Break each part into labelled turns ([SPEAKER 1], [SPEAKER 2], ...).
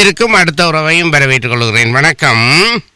[SPEAKER 1] இணைந்திருக்கும் அடுத்த உறவையும் வரவேற்றுக் கொள்கிறேன் வணக்கம்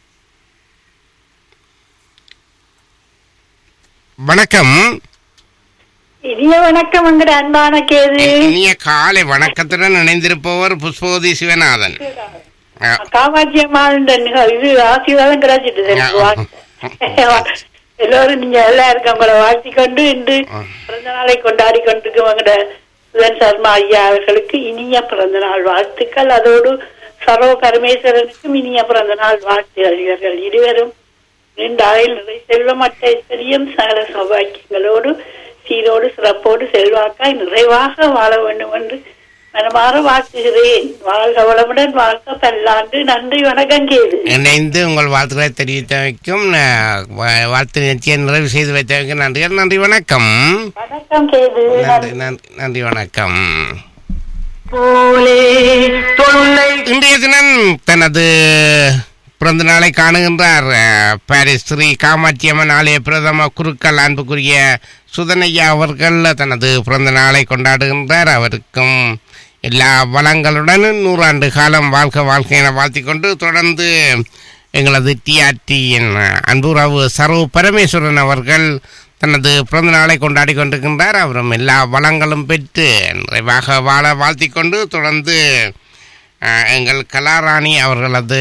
[SPEAKER 1] வணக்கம்
[SPEAKER 2] இனிய வணக்கம் எங்கட அன்பான கேது
[SPEAKER 1] இனிய காலை வணக்கத்துடன் இணைந்திருப்பவர் புஷ்பவதி சிவநாதன் ஆ,
[SPEAKER 2] காமாட்சி அம்மாள் இது ஆசீர்வாதம் கிடைச்சிட்டு எனக்கு வாழ்த்து. எல்லோரும் நீங்க எல்லாருக்கும் உங்களை வாழ்த்தி கொண்டு இன்று பிறந்த நாளை கொண்டாடி கொண்டிருக்கும் எங்கட சுதன் சர்மா ஐயா அவர்களுக்கு இனிய பிறந்த நாள் வாழ்த்துக்கள் அதோடு சரோ பரமேஸ்வரனுக்கும் இனிய பிறந்த நாள் வாழ்த்துகள் இவர்கள் இருவரும் நீண்ட ஆயுள் நிறை செல்வம் அட்ட ஐஸ்வர்யம் சகல சௌபாக்கியங்களோடு சீரோடு சிறப்போடு செல்வாக்காய் நிறைவாக வாழ வேண்டும் என்று மனமாற வாழ்த்துகிறேன் வாழ்க வளமுடன் வாழ்க பல்லாண்டு நன்றி வணக்கம் கேது
[SPEAKER 1] இணைந்து உங்கள் வாழ்த்துக்களை தெரிவித்தமைக்கும் அஹ், வா- வாழ்த்து நிகழ்ச்சியை நிறைவு செய்து வைத்தமைக்கும் நன்றிகள் நன்றி வணக்கம்
[SPEAKER 2] வணக்கம் கேது
[SPEAKER 1] நன்றி நன்றி நன்றி வணக்கம்
[SPEAKER 2] போலே தொல்லை
[SPEAKER 1] இன்றைய தினம் தனது பிறந்த நாளை காணுகின்றார் அஹ், பாரிஸ் ஸ்ரீ காமாட்சி அம்மன் ஆலய பிரதம குருக்கள் அன்புக்குரிய சுதனையா அவர்கள் தனது பிறந்த நாளை கொண்டாடுகின்றார் அவருக்கும் எல்லா வளங்களுடனும் நூறாண்டு காலம் வாழ்க வாழ்க்கை என வாழ்த்திக் கொண்டு தொடர்ந்து எங்களது டிஆர்டியின் அன்புறவு சரவு பரமேஸ்வரன் அவர்கள் தனது பிறந்த நாளை கொண்டாடி கொண்டிருக்கின்றார் அவரும் எல்லா வளங்களும் பெற்று நிறைவாக வாழ வாழ்த்திக் கொண்டு தொடர்ந்து அஹ், எங்கள் கலாராணி அவர்களது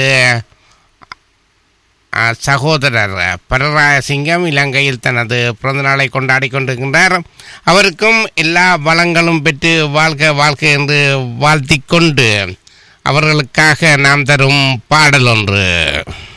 [SPEAKER 1] அஹ், சகோதரர் அஹ், பரராயசிங்கம் இலங்கையில் தனது பிறந்த நாளை கொண்டாடி கொண்டிருக்கின்றார் அவருக்கும் எல்லா வளங்களும் பெற்று வாழ்க வாழ்க்கை என்று வாழ்த்திக் கொண்டு அவர்களுக்காக நாம் தரும் பாடல் ஒன்று